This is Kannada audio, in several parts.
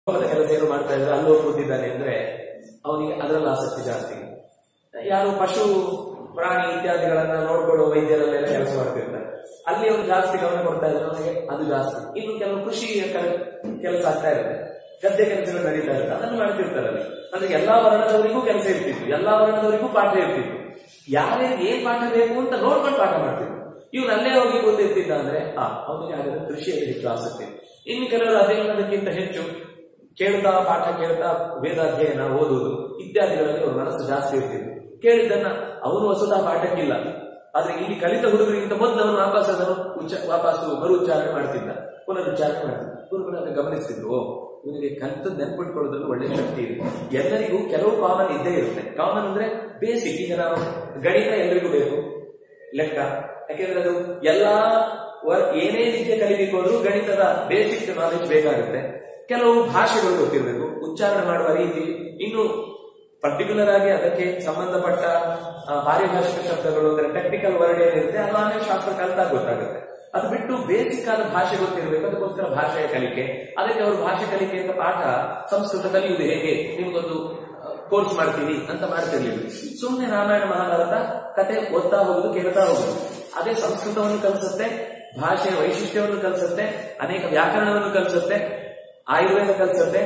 ಲೋಕದ ಕೆಲಸ ಏನು ಮಾಡ್ತಾ ಇದ್ರೆ ಅಲ್ಲಿ ಹೋಗಿ ಕೂತಿದ್ದಾನೆ ಅಂದ್ರೆ ಅವನಿಗೆ ಅದರಲ್ಲಿ ಆಸಕ್ತಿ ಜಾಸ್ತಿ ಯಾರು ಪಶು ಪ್ರಾಣಿ ಇತ್ಯಾದಿಗಳನ್ನ ನೋಡ್ಕೊಳ್ಳೋ ವೈದ್ಯರಲ್ಲೆಲ್ಲ ಕೆಲಸ ಮಾಡ್ತಿರ್ತಾರೆ ಅಲ್ಲಿ ಅವ್ರು ಜಾಸ್ತಿ ಗಮನ ಕೊಡ್ತಾ ಇದ್ರೆ ಅವನಿಗೆ ಅದು ಜಾಸ್ತಿ ಇನ್ನು ಕೆಲವು ಕೃಷಿ ಕೆಲಸ ಆಗ್ತಾ ಇರುತ್ತೆ ಗದ್ದೆ ಕೆಲಸಗಳು ನಡೀತಾ ಇರುತ್ತೆ ಅದನ್ನು ಮಾಡ್ತಿರ್ತಾರೆ ಅಲ್ಲಿ ಅಂದ್ರೆ ಎಲ್ಲಾ ವರ್ಣದವರಿಗೂ ಕೆಲಸ ಇರ್ತಿತ್ತು ಎಲ್ಲಾ ವರ್ಣದವರಿಗೂ ಪಾಠ ಇರ್ತಿತ್ತು ಯಾರ್ಯಾರಿಗೆ ಏನ್ ಪಾಠ ಬೇಕು ಅಂತ ನೋಡ್ಕೊಂಡು ಪಾಠ ಮಾಡ್ತಿದ್ರು ಇವ್ನು ಅಲ್ಲೇ ಹೋಗಿ ಕೂತಿರ್ತಿದ್ದ ಅಂದ್ರೆ ಆ ಅವನಿಗೆ ಹಾಗಾದ್ರೆ ಕೃಷಿಯಲ್ಲಿ ಹೆಚ್ಚು ಆಸಕ್ತಿ ಇನ್ನು ಕೆಲವರು ಅಧ್ಯಯನದಕ್ಕಿಂತ ಹೆಚ್ಚು ಕೇಳ್ತಾ ಪಾಠ ಕೇಳ್ತಾ ವೇದಾಧ್ಯಯನ ಓದುವುದು ಇತ್ಯಾದಿಗಳಲ್ಲಿ ಅವ್ರ ಮನಸ್ಸು ಜಾಸ್ತಿ ಇರ್ತಿದ್ರು ಕೇಳಿದ್ದನ್ನ ಅವನು ಹೊಸದ ಪಾಠಕ್ಕಿಲ್ಲ ಆದ್ರೆ ಇಲ್ಲಿ ಕಲಿತ ಹುಡುಗರಿಗಿಂತ ಮೊದಲು ಅವನು ವಾಪಸ್ ಅದನ್ನು ಉಚ್ಚ ವಾಪಸ್ಸು ಮರು ಉಚ್ಚಾರಣೆ ಮಾಡ್ತಿದ್ದ ಪುನರುಚ್ಚಾರಣೆ ಮಾಡ್ತಿದ್ದ ಗುರುಗಳು ಅದನ್ನು ಗಮನಿಸ್ತಿದ್ರು ಓ ಇವನಿಗೆ ಕಲಿತದ್ದು ನೆನ್ಪಿಟ್ಕೊಳ್ಳೋದ್ರಲ್ಲಿ ಒಳ್ಳೆ ಶಕ್ತಿ ಇದೆ ಎಲ್ಲರಿಗೂ ಕೆಲವು ಕಾಮನ್ ಇದ್ದೇ ಇರುತ್ತೆ ಕಾಮನ್ ಅಂದ್ರೆ ಬೇಸಿಕ್ ಈಗ ನಾವು ಗಣಿತ ಎಲ್ಲರಿಗೂ ಬೇಕು ಲೆಕ್ಕ ಯಾಕೆಂದ್ರೆ ಅದು ಎಲ್ಲಾ ವರ್- ಏನೇ ವಿದ್ಯೆ ಕಲಿಬೇಕು ಅಂದ್ರೂ ಗಣಿತದ ಬೇಸಿಕ್ ನಾಲೆಜ್ ಬೇಕಾಗುತ್ತೆ ಕೆಲವು ಭಾಷೆಗಳು ಗೊತ್ತಿರಬೇಕು ಉಚ್ಚಾರಣೆ ಮಾಡುವ ರೀತಿ ಇನ್ನು ಪರ್ಟಿಕ್ಯುಲರ್ ಆಗಿ ಅದಕ್ಕೆ ಸಂಬಂಧಪಟ್ಟ ಆ, ಪಾರಿಭಾಷಿಕ ಶಬ್ದಗಳು ಅಂದ್ರೆ ಟೆಕ್ನಿಕಲ್ ವರ್ಡ್ ಏನಿರುತ್ತೆ ಅದು ಆಮೇಲೆ ಶಾಸ್ತ್ರ ಕಲಿತಾಗ ಗೊತ್ತಾಗುತ್ತೆ ಅದು ಬಿಟ್ಟು ಬೇಸಿಕ್ ಆದ ಭಾಷೆ ಗೊತ್ತಿರಬೇಕು ಅದಕ್ಕೋಸ್ಕರ ಭಾಷೆಯ ಕಲಿಕೆ ಅದಕ್ಕೆ ಅವರು ಭಾಷೆ ಕಲಿಕೆ ಅಂತ ಪಾಠ ಸಂಸ್ಕೃತ ಕಲಿಯುವುದು ಹೇಗೆ ನಿಮಗೊಂದು ಕೋರ್ಸ್ ಮಾಡ್ತೀವಿ ಅಂತ ಮಾಡ್ತಿರ್ಲಿಲ್ಲ ಸುಮ್ಮನೆ ರಾಮಾಯಣ ಮಹಾಭಾರತ ಕತೆ ಓದ್ತಾ ಹೋಗುದು ಕೇಳ್ತಾ ಹೋಗುದು ಅದೇ ಸಂಸ್ಕೃತವನ್ನು ಕಲಿಸುತ್ತೆ ಭಾಷೆಯ ವೈಶಿಷ್ಟ್ಯವನ್ನು ಕಲಿಸುತ್ತೆ ಅನೇಕ ವ್ಯಾಕರಣವನ್ನು ಕಲಿಸುತ್ತೆ ಆಯುರ್ವೇದ ಕಲಿಸುತ್ತೆ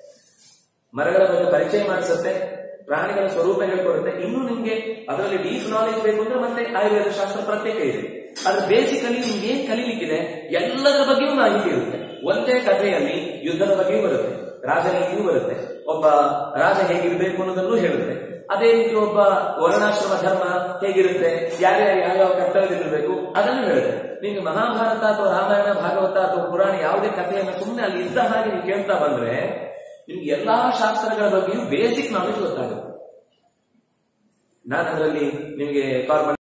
ಮರಗಳ ಬಗ್ಗೆ ಪರಿಚಯ ಮಾಡಿಸುತ್ತೆ ಪ್ರಾಣಿಗಳ ಸ್ವರೂಪ ಹೇಳ್ಕೊಡುತ್ತೆ ಇನ್ನು ನಿಮ್ಗೆ ಅದರಲ್ಲಿ ಡೀಪ್ ನಾಲೆಜ್ ಬೇಕು ಅಂದ್ರೆ ಮತ್ತೆ ಆಯುರ್ವೇದ ಶಾಸ್ತ್ರ ಪ್ರತ್ಯೇಕ ಇದೆ ಆದ್ರೆ ಬೇಸಿಕಲಿ ನಿಮ್ಗೆ ಏನ್ ಕಲೀಲಿಕ್ಕಿದೆ ಎಲ್ಲದರ ಬಗ್ಗೆಯೂ ಮಾಹಿತಿ ಇರುತ್ತೆ ಒಂದೇ ಕಥೆಯಲ್ಲಿ ಯುದ್ಧದ ಬಗ್ಗೆಯೂ ಬರುತ್ತೆ ರಾಜನೀತಿಯೂ ಬರುತ್ತೆ ಒಬ್ಬ ರಾಜ ಹೇಗಿರ್ಬೇಕು ಅನ್ನೋದನ್ನು ಹೇಳುತ್ತೆ ಅದೇ ರೀತಿ ಒಬ್ಬ ವರ್ಣಾಶ್ರಮ ಧರ್ಮ ಹೇಗಿರುತ್ತೆ ಯಾರ್ಯಾರು ಯಾವ್ಯಾವ ಕರ್ತವ್ಯದಲ್ಲಿರ್ಬೇಕು ಅದನ್ನು ಹೇಳುತ್ತೆ ನಿಮ್ಗೆ ಮಹಾಭಾರತ ಅಥವಾ ರಾಮಾಯಣ ಭಾಗವತ ಅಥವಾ ಪುರಾಣ ಯಾವುದೇ ಕಥೆಯನ್ನ ಸುಮ್ಮನೆ ಅಲ್ಲಿ ಇದ್ದ ಹಾಗೆ ನೀವು ಕೇಳ್ತಾ ಬಂದ್ರೆ ನಿಮ್ಗೆ ಎಲ್ಲಾ ಶಾಸ್ತ್ರಗಳ ಬಗ್ಗೆಯೂ ಬೇಸಿಕ್ ನಾಲೆಜ್ ಗೊತ್ತಾಗುತ್ತೆ ನಾನು ಅದರಲ್ಲಿ ನಿಮಗೆ ಕಾರ್ಬನ್